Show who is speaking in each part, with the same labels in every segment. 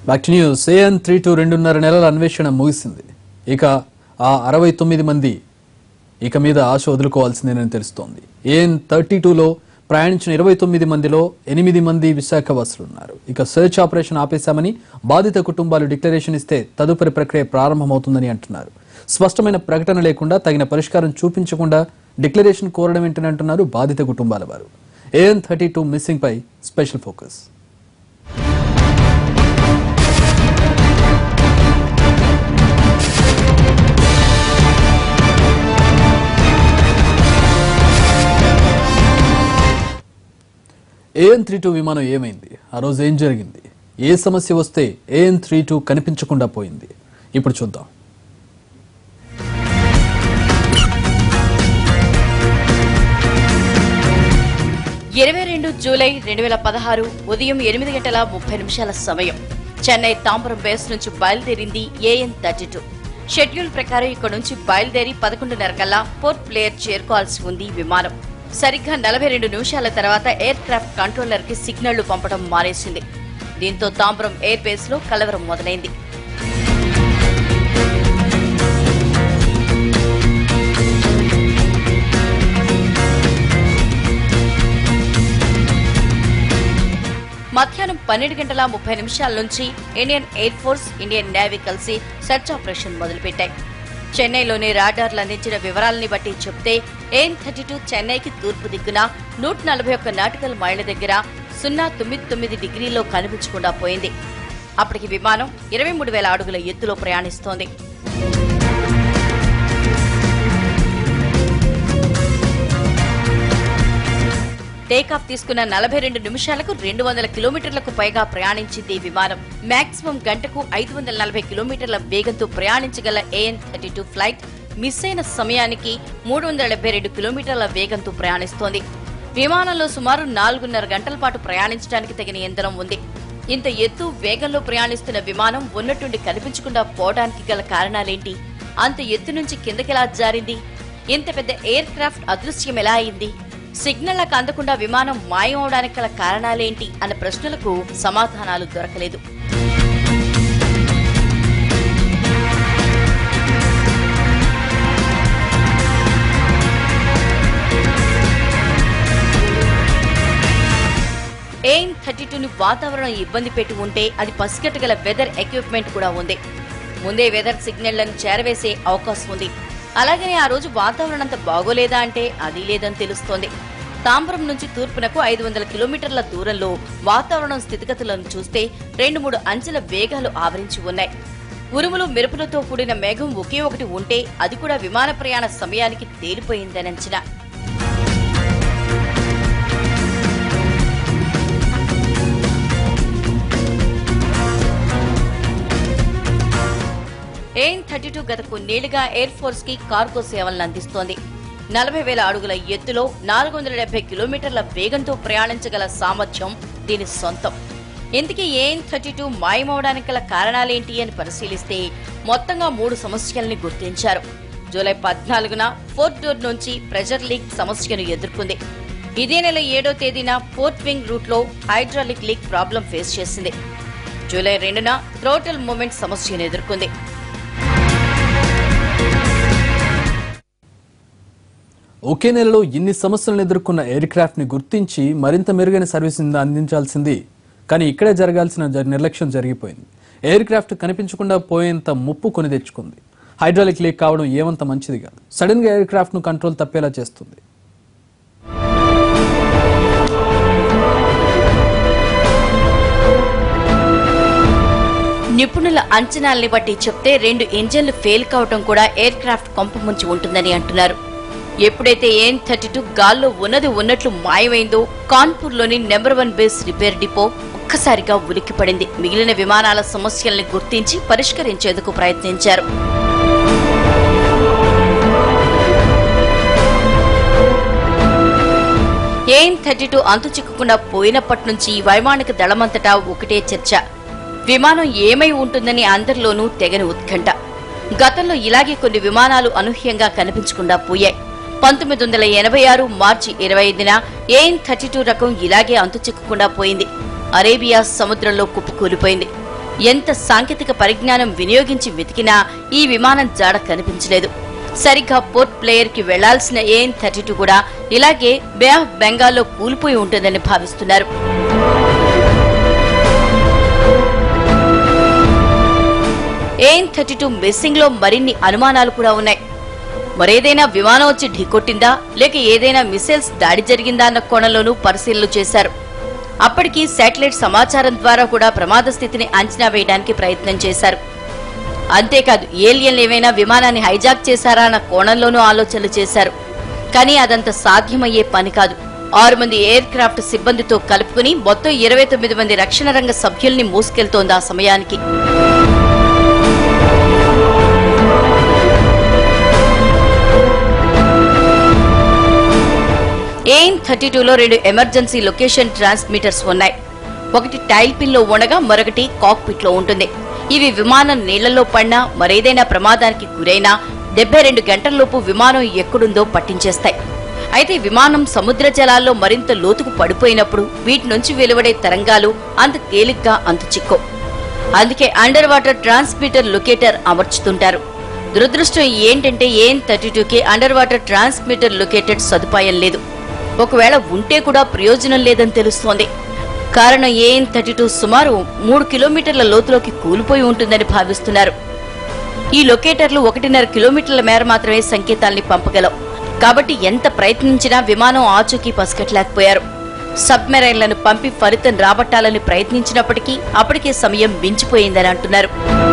Speaker 1: back to news AN three two రెండున్నర నెలల అన్వేషణ ముగిసింది ఇక ఆ అరవై తొమ్మిది మంది ఇక మీద ఆశ వదులుకోవాల్సిందేనని తెలుస్తోంది ఏఎన్ థర్టీ టూలో ప్రయాణించిన ఇరవై తొమ్మిది మందిలో ఎనిమిది మంది విశాఖ వాసులు ఉన్నారు ఇక సెర్చ్ ఆపరేషన్ ఆపేశామని బాధిత కుటుంబాలు డిక్లరేషన్ ఇస్తే తదుపరి ప్రక్రియ ప్రారంభమవుతుందని అంటున్నారు స్పష్టమైన ప్రకటన లేకుండా తగిన పరిష్కారం చూపించకుండా డిక్లరేషన్ కోరడం ఏంటని అంటున్నారు బాధిత కుటుంబాల వారు ఏఎన్ థర్టీ టూ మిస్సింగ్ పై special focus AN three two విమానం ఏమైంది ఆ రోజు ఏం జరిగింది ఏ సమస్య వస్తే ఏఎన్ త్రీ టూ కనిపించకుండా పోయింది ఇప్పుడు చూద్దాం
Speaker 2: ఇరవై రెండు జూలై రెండు వేల పదహారు ఉదయం ఎనిమిది గంటల ముప్పై నిమిషాల సమయం చెన్నై తాంబరం బేస్ నుంచి బయలుదేరింది ఏఎన్ థర్టీ టూ షెడ్యూల్ ప్రకారం ఇక్కడ నుంచి బయలుదేరి పదకొండున్నర కల్లా పోర్ట్ ప్లేయర్ చేరుకోవాల్సి ఉంది విమానం సరిగ్గా నలభై రెండు నిమిషాల తర్వాత ఎయిర్ క్రాఫ్ట్ కంట్రోలర్ కి సిగ్నళ్లు పంపడం మానేసింది దీంతో తాంబరం ఎయిర్ బేస్ లో కలవరం మొదలైంది మధ్యాహ్నం పన్నెండు గంటల ముప్పై నిమిషాల నుంచి Indian air force Indian navy కలిసి సెర్చ్ ఆపరేషన్ మొదలుపెట్టాయి చెన్నైలోని రాడార్లు అందించిన వివరాలని బట్టి చెప్తే ఎయిన్ థర్టీ టూ చెన్నైకి తూర్పు దిక్కున నూట నలభై ఒక్క నాటికల్ మైళ్ల దగ్గర సున్నా తొమ్మిది తొమ్మిది డిగ్రీలో కనిపించకుండా పోయింది అప్పటికి విమానం ఇరవై మూడు వేల అడుగుల ఎత్తులో ప్రయాణిస్తోంది టేకాఫ్ తీసుకున్న నలభై రెండు నిమిషాలకు రెండు వందల కిలోమీటర్లకు పైగా ప్రయాణించింది ఈ విమానం మాక్సిమం గంటకు ఐదు వందల నలభై కిలోమీటర్ల వేగంతో ప్రయాణించగల AN thirty two flight miss అయిన సమయానికి మూడు వందల డెబ్బై రెండు కిలోమీటర్ల వేగంతో ప్రయాణిస్తోంది విమానంలో సుమారు నాలుగున్నర గంటల పాటు ప్రయాణించడానికి తగిన యంత్రం ఉంది ఇంత ఎత్తు వేగంలో ప్రయాణిస్తున్న విమానం ఉన్నట్టుండి కనిపించకుండా పోవడానికి గల కారణాలేంటి అంత ఎత్తు నుంచి కిందకెలా జారింది ఇంత పెద్ద ఎయిర్ క్రాఫ్ట్ అదృశ్యం ఎలా అయింది సిగ్నల్లకు అందకుండా విమానం మాయం అవడానికి గల కారణాలేంటి అన్న ప్రశ్నలకు సమాధానాలు దొరకలేదు ఎయిన్ థర్టీ టూని వాతావరణం ఇబ్బంది పెట్టి ఉంటే అది పసిగట్టగల వెదర్ ఎక్విప్మెంట్ కూడా ఉంది ముందే వెదర్ సిగ్నళ్లను చేరవేసే అవకాశం ఉంది అలాగనే ఆ రోజు వాతావరణం అంత బాగోలేదా అంటే అది లేదని తెలుస్తోంది తాంబరం నుంచి తూర్పునకు ఐదు వందల కిలోమీటర్ల దూరంలో వాతావరణం స్థితిగతులను చూస్తే రెండు మూడు అంచెల వేగాలు ఆవరించి ఉన్నాయి ఉరుములు మెరుపులతో కూడిన మేఘం ఒకే ఒకటి ఉంటే అది కూడా విమాన ప్రయాణ సమయానికి తేలిపోయిందని అంచనా ఎయిన్ థర్టీ టూ గత కొన్నేళ్లుగా ఎయిర్ ఫోర్స్ కి కార్గో సేవలను అందిస్తోంది నలభై వేల అడుగుల ఎత్తులో నాలుగు వందల డెబ్బై కిలోమీటర్ల వేగంతో ప్రయాణించగల సామర్థ్యం దీని సొంతం ఇంతకీ ఎయిన్ థర్టీ టూ మాయమవడానికి గల కారణాలేంటి అని పరిశీలిస్తే మొత్తంగా మూడు సమస్యల్ని గుర్తించారు జూలై పద్నాలుగున ఫోర్ట్ డోర్ నుంచి ప్రెజర్ లీక్ సమస్యను ఎదుర్కొంది ఇదే నెల ఏడో తేదీన పోర్ట్ వింగ్ రూట్ లో హైడ్రాలిక్ లీక్ ప్రాబ్లం ఫేస్ చేసింది జూలై రెండున థ్రోటల్ మూమెంట్ సమస్యను ఎదుర్కొంది
Speaker 1: ఒకే నెలలో ఇన్ని సమస్యలను ఎదుర్కొన్న ఎయిర్ క్రాఫ్ట్ ని గుర్తించి మరింత మెరుగైన సర్వీస్ అందించాల్సింది కానీ ఇక్కడే జరగాల్సిన జ- నిర్లక్ష్యం జరిగిపోయింది ఎయిర్ క్రాఫ్ట్ కనిపించకుండా పోయేంత ముప్పు కొని తెచ్చుకుంది హైడ్రాలిక్ లీక్ కావడం ఏమంత మంచిది కాదు సడన్ గా ఎయిర్ క్రాఫ్ట్ ను కంట్రోల్ తప్పేలా చేస్తుంది
Speaker 2: నిపుణుల అంచనాల్ని బట్టి చెప్తే రెండు ఇంజన్లు ఫెయిల్ కావటం కూడా ఎయిర్ క్రాఫ్ట్ కొంప ముంచి ఉంటుందని అంటున్నారు ఎప్పుడైతే ఏన్ థర్టీ టూ గాల్లో ఉన్నది ఉన్నట్లు మాయమైందో కాన్పూర్లోని number one base repair depot ఒక్కసారిగా ఉలిక్కిపడింది మిగిలిన విమానాల సమస్యల్ని గుర్తించి పరిష్కరించేందుకు ప్రయత్నించారు ఏఎన్ థర్టీ టూ అంతు చిక్కకుండా పోయినప్పటి నుంచి వైమానిక దళమంతటా ఒకటే చర్చ విమానం ఏమై ఉంటుందని అందరిలోనూ తెగని ఉత్కంఠ గతంలో ఇలాగే కొన్ని విమానాలు అనూహ్యంగా కనిపించకుండా పోయాయి పంతొమ్మిది వందల ఎనభై ఆరు మార్చి ఇరవై ఐదున ఏఎన్ థర్టీ టూ రకం ఇలాగే అంతు చిక్కకుండా పోయింది అరేబియా సముద్రంలో కుప్పకూలిపోయింది ఎంత సాంకేతిక పరిజ్ఞానం వినియోగించి వెతికినా ఈ విమానం జాడ కనిపించలేదు సరిగ్గా పోర్ట్ ప్లేయర్ కి వెళ్లాల్సిన ఏఎన్ థర్టీ టూ కూడా ఇలాగే బే ఆఫ్ బెంగాల్లో కూలిపోయి ఉంటుందని భావిస్తున్నారు ఏఎన్ థర్టీ టూ మిస్సింగ్ లో మరిన్ని అనుమానాలు కూడా ఉన్నాయి మరేదైనా విమానం వచ్చి ఢీకొట్టిందా లేక ఏదైనా మిసైల్స్ దాడి జరిగిందా అన్న కోణంలోనూ పరిశీలనలు చేశారు అప్పటికి శాటిలైట్ సమాచారం ద్వారా కూడా ప్రమాద స్థితిని అంచనా వేయడానికి ప్రయత్నం చేశారు అంతేకాదు ఏలియన్లు ఏమైనా విమానాన్ని హైజాక్ చేశారా అన్న కోణంలోనూ ఆలోచనలు చేశారు కానీ అదంత సాధ్యమయ్యే పని కాదు ఆరు మంది ఎయిర్ క్రాఫ్ట్ సిబ్బందితో కలుపుకుని మొత్తం ఇరవై తొమ్మిది మంది రక్షణ రంగ సభ్యుల్ని మోసుకెళ్తోంది ఆ సమయానికి ఏఎన్ థర్టీ టూలో రెండు ఎమర్జెన్సీ లొకేషన్ ట్రాన్స్మిటర్స్ ఉన్నాయి ఒకటి టైల్ పిన్ లో ఉండగా మరొకటి కాక్పిట్ లో ఉంటుంది ఇవి విమానం నీళ్లలో పడినా మరేదైనా ప్రమాదానికి గురైనా డెబ్బై రెండు గంటల్లోపు విమానం ఎక్కడుందో పట్టించేస్తాయి అయితే విమానం సముద్ర జలాల్లో మరింత లోతుకు పడిపోయినప్పుడు వీటి నుంచి వెలువడే తరంగాలు అంత తేలిగ్గా అంత చిక్కో అందుకే అండర్ వాటర్ ట్రాన్స్మిటర్ లొకేటర్ అమర్చుతుంటారు దురదృష్టం ఏంటంటే ఏఎన్ థర్టీ టూకి అండర్ వాటర్ ట్రాన్స్మిటర్ లొకేటెడ్ సదుపాయం లేదు ఒకవేళ ఉంటే కూడా ప్రయోజనం లేదని తెలుస్తోంది కారణం ఏఎన్ థర్టీ టూ సుమారు మూడు కిలోమీటర్ల లోతులోకి కూలిపోయి ఉంటుందని భావిస్తున్నారు ఈ లొకేటర్లు ఒకటిన్నర కిలోమీటర్ల మేర మాత్రమే సంకేతాల్ని పంపగలవు కాబట్టి ఎంత ప్రయత్నించినా విమానం ఆచూకీ పసిగట్టలేకపోయారు సబ్మెరైన్లను పంపి ఫలితం రాబట్టాలని ప్రయత్నించినప్పటికీ అప్పటికే సమయం మించిపోయిందని అంటున్నారు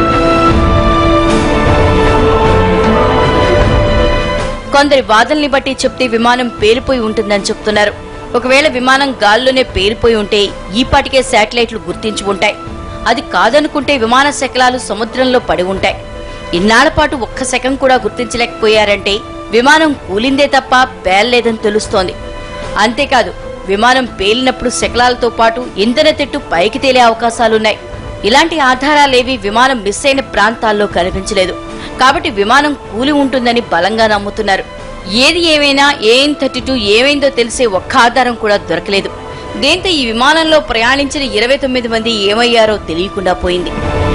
Speaker 2: కొందరి వాదనల్ని బట్టి చెప్తే విమానం పేలిపోయి ఉంటుందని చెప్తున్నారు ఒకవేళ విమానం గాల్లోనే పేలిపోయి ఉంటే ఈపాటికే శాటిలైట్లు గుర్తించి ఉంటాయి అది కాదనుకుంటే విమాన శకలాలు సముద్రంలో పడి ఉంటాయి ఇన్నాళ్ల పాటు ఒక్క శకం కూడా గుర్తించలేకపోయారంటే విమానం కూలిందే తప్ప పేలలేదని తెలుస్తోంది అంతేకాదు విమానం పేలినప్పుడు శకలాలతో పాటు ఇంధన తెట్టు పైకి తేలే అవకాశాలున్నాయి ఇలాంటి ఆధారాలేవి విమానం మిస్ అయిన ప్రాంతాల్లో కనిపించలేదు కాబట్టి విమానం కూలి ఉంటుందని బలంగా నమ్ముతున్నారు ఏది ఏమైనా ఏఎన్ థర్టీ టూ ఏమైందో తెలిసే ఒక్క ఆధారం కూడా దొరకలేదు దీంతో ఈ విమానంలో ప్రయాణించిన ఇరవై తొమ్మిది మంది ఏమయ్యారో తెలియకుండా పోయింది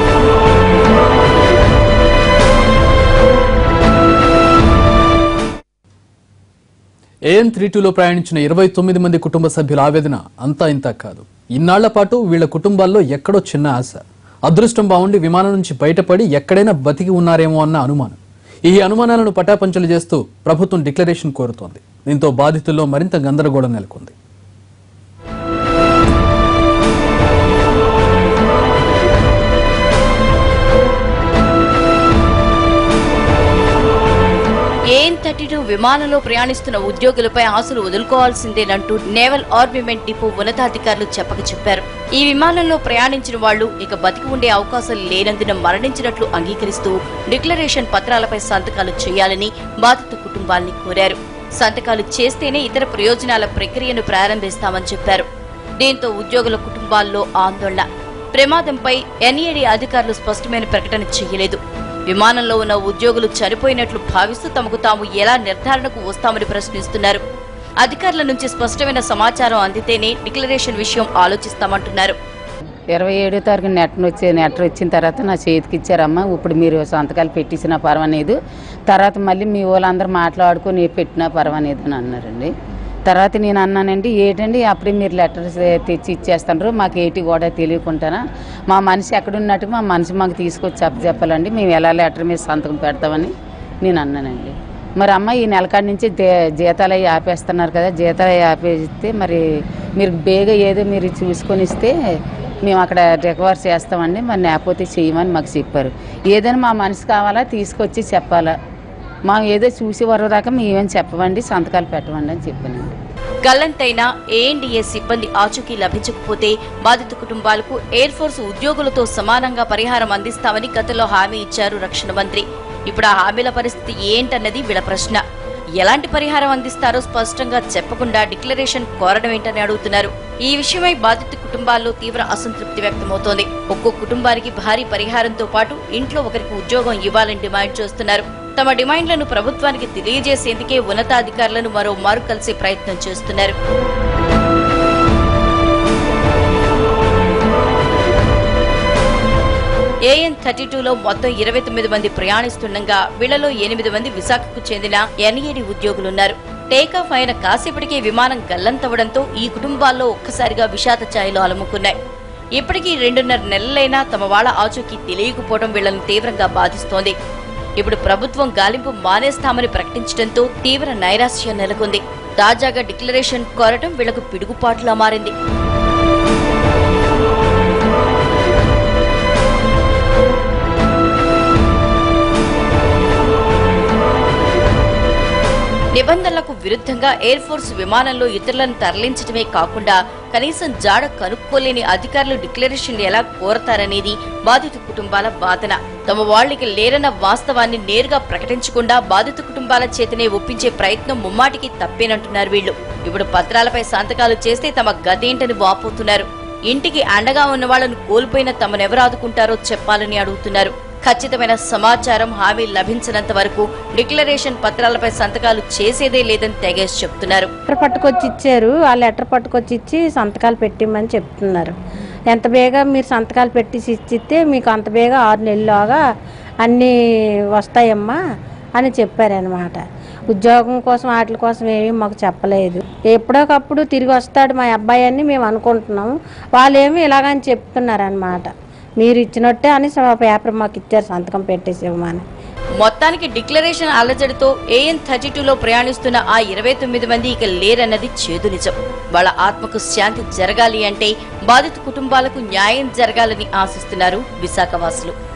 Speaker 1: ఏఎన్ త్రీ టూలో ప్రయాణించిన ఇరవై తొమ్మిది మంది కుటుంబ సభ్యుల ఆవేదన అంతా ఇంత కాదు ఇన్నాళ్ల పాటు వీళ్ల కుటుంబాల్లో ఎక్కడో చిన్న ఆశ అదృష్టం బాగుండి విమానం నుంచి బయటపడి ఎక్కడైనా బతికి ఉన్నారేమో అన్న అనుమానం ఈ అనుమానాలను పటాపంచలు చేస్తూ ప్రభుత్వం డిక్లరేషన్ కోరుతోంది దీంతో బాధితుల్లో మరింత గందరగోళం నెలకొంది
Speaker 2: ఏఎన్ థర్టీ టూ విమానంలో ప్రయాణిస్తున్న ఉద్యోగులపై ఆశలు వదులుకోవాల్సిందేనంటూ నేవల్ ఆర్గ్యుమెంట్ డిపో ఉన్నతాధికారులు చెప్పక చెప్పారు ఈ విమానంలో ప్రయాణించిన వాళ్లు ఇక బతికి ఉండే అవకాశం లేనందున మరణించినట్లు అంగీకరిస్తూ డిక్లరేషన్ పత్రాలపై సంతకాలు చేయాలని బాధిత కుటుంబాల్ని కోరారు సంతకాలు చేస్తేనే ఇతర ప్రయోజనాల ప్రక్రియను ప్రారంభిస్తామని చెప్పారు దీంతో ఉద్యోగుల కుటుంబాల్లో ఆందోళన ప్రమాదంపై ఎన్ఏడి అధికారులు స్పష్టమైన ప్రకటన చేయలేదు విమానంలో ఉన్న ఉద్యోగులు చనిపోయినట్లు భావిస్తూ తమకు తాము ఎలా నిర్ధారణకు వస్తామని ప్రశ్నిస్తున్నారు అధికారుల నుంచి స్పష్టమైన సమాచారం అందితేనే డిక్లరేషన్ విషయం ఆలోచిస్తామంటున్నారు
Speaker 3: ఇరవై ఏడో తారీఖు నెట్ వచ్చి నెట్ వచ్చిన తర్వాత నా చేతికి ఇచ్చారమ్మా ఇప్పుడు మీరు సంతకాలు పెట్టించినా పర్వాలేదు తర్వాత మళ్ళీ మీ వాళ్ళందరూ మాట్లాడుకొని పెట్టినా పర్వాలేదు అని అన్నారండి తర్వాత నేను అన్నానండి ఏంటండి అప్పుడే మీరు లెటర్స్ తెచ్చి ఇచ్చేస్తున్నారు మాకు ఏంటి కూడా తెలియకుండానా మా మనిషి ఎక్కడున్నట్టు మా మనిషి మాకు తీసుకొచ్చి చెప్పాలండి మేము ఎలా లెటర్ మీద సంతకం పెడతామని నేను అన్నానండి మరి అమ్మ ఈ నెలకాడి నుంచి దే- జీతాలు అవి ఆపేస్తున్నారు కదా జీతాలు అవి ఆపేస్తే మరి మీరు బేగా ఏదో మీరు చూసుకొని ఇస్తే మేము అక్కడ రికవర్ చేస్తామండి మరి లేకపోతే చేయమని మాకు చెప్పారు ఏదైనా మా మనిషి కావాలా తీసుకొచ్చి చెప్పాలా మా ఏదో చూసి వరకు దాకా మేమేం చెప్పవండి సంతకాలు పెట్టమండి అని చెప్పానండి
Speaker 2: గల్లంతైన ఏఎన్డీఏ సిబ్బంది ఆచూకీ లభించకపోతే బాధిత కుటుంబాలకు ఎయిర్ ఫోర్స్ ఉద్యోగులతో సమానంగా పరిహారం అందిస్తామని గతంలో హామీ ఇచ్చారు రక్షణ మంత్రి ఇప్పుడు ఆ హామీల పరిస్థితి ఏంటన్నది వీళ్ళ ప్రశ్న ఎలాంటి పరిహారం అందిస్తారో స్పష్టంగా చెప్పకుండా డిక్లరేషన్ కోరడం ఏంటని అడుగుతున్నారు ఈ విషయమై బాధిత కుటుంబాల్లో తీవ్ర అసంతృప్తి వ్యక్తమవుతోంది ఒక్కో కుటుంబానికి భారీ పరిహారంతో పాటు ఇంట్లో ఒకరికి ఉద్యోగం ఇవ్వాలని డిమాండ్ చేస్తున్నారు తమ డిమాండ్లను ప్రభుత్వానికి తెలియజేసేందుకే ఉన్నతాధికారులను మరో మారు కలిసే ప్రయత్నం చేస్తున్నారు ఏఎన్ థర్టీ టూలో మొత్తం ఇరవై తొమ్మిది మంది ప్రయాణిస్తుండగా వీళ్లలో ఎనిమిది మంది విశాఖకు చెందిన ఎన్ఈడి ఉద్యోగులున్నారు టేకాఫ్ అయిన కాసేపటికే విమానం గల్లంతవడంతో ఈ కుటుంబాల్లో ఒక్కసారిగా విషాద ఛాయలు అలముకున్నాయి ఇప్పటికీ రెండున్నర నెలలైనా తమ వాళ్ళ ఆచూకీ తెలియకపోవడం వీళ్లను తీవ్రంగా బాధిస్తోంది ఇప్పుడు ప్రభుత్వం గాలింపు మానేస్తామని ప్రకటించడంతో తీవ్ర నైరాశ్యం నెలకొంది తాజాగా డిక్లరేషన్ కోరటం వీళ్లకు పిడుగుపాటులా మారింది నిబంధనలకు విరుద్ధంగా ఎయిర్ ఫోర్స్ విమానంలో ఇతరులను తరలించడమే కాకుండా కనీసం జాడ కనుక్కోలేని అధికారులు డిక్లరేషన్ ఎలా కోరతారనేది బాధిత కుటుంబాల వాదన తమ వాళ్ళకి లేరన్న వాస్తవాన్ని నేరుగా ప్రకటించకుండా బాధిత కుటుంబాల చేతనే ఒప్పించే ప్రయత్నం ముమ్మాటికి తప్పేనంటున్నారు వీళ్ళు ఇప్పుడు పత్రాలపై సంతకాలు చేస్తే తమ గదేంటని వాపోతున్నారు ఇంటికి అండగా ఉన్న వాళ్లను కోల్పోయిన తమనెవరు ఆదుకుంటారో చెప్పాలని అడుగుతున్నారు ఖచ్చితమైన సమాచారం హామీ లభించినంత వరకు డిక్లరేషన్ పత్రాలపై సంతకాలు చేసేదే లేదని తెగేసి చెప్తున్నారు
Speaker 4: లెటర్ పట్టుకొచ్చి ఇచ్చారు ఆ లెటర్ పట్టుకొచ్చి ఇచ్చి సంతకాలు పెట్టిమ్మని చెప్తున్నారు ఎంత బేగా మీరు సంతకాలు పెట్టి ఇచ్చితే మీకు అంత బేగా ఆరు నెలలుగా అన్నీ వస్తాయమ్మా అని చెప్పారనమాట ఉద్యోగం కోసం వాటి కోసం ఏమీ మాకు చెప్పలేదు ఎప్పుడోకప్పుడు తిరిగి వస్తాడు మా అబ్బాయి అని మేము అనుకుంటున్నాం వాళ్ళేమో ఇలాగని చెప్తున్నారనమాట మీరు ఇచ్చినట్టే అని పేపర్ మాకు ఇచ్చారు సంతకం పెట్టేసేమని
Speaker 2: మొత్తానికి డిక్లరేషన్ అలజడితో ఏఎన్ థర్టీ టూలో ప్రయాణిస్తున్న ఆ ఇరవై తొమ్మిది మంది ఇక లేరన్నది చేదు నిజం వాళ్ళ ఆత్మకు శాంతి జరగాలి అంటే బాధిత కుటుంబాలకు న్యాయం జరగాలని ఆశిస్తున్నారు విశాఖవాసులు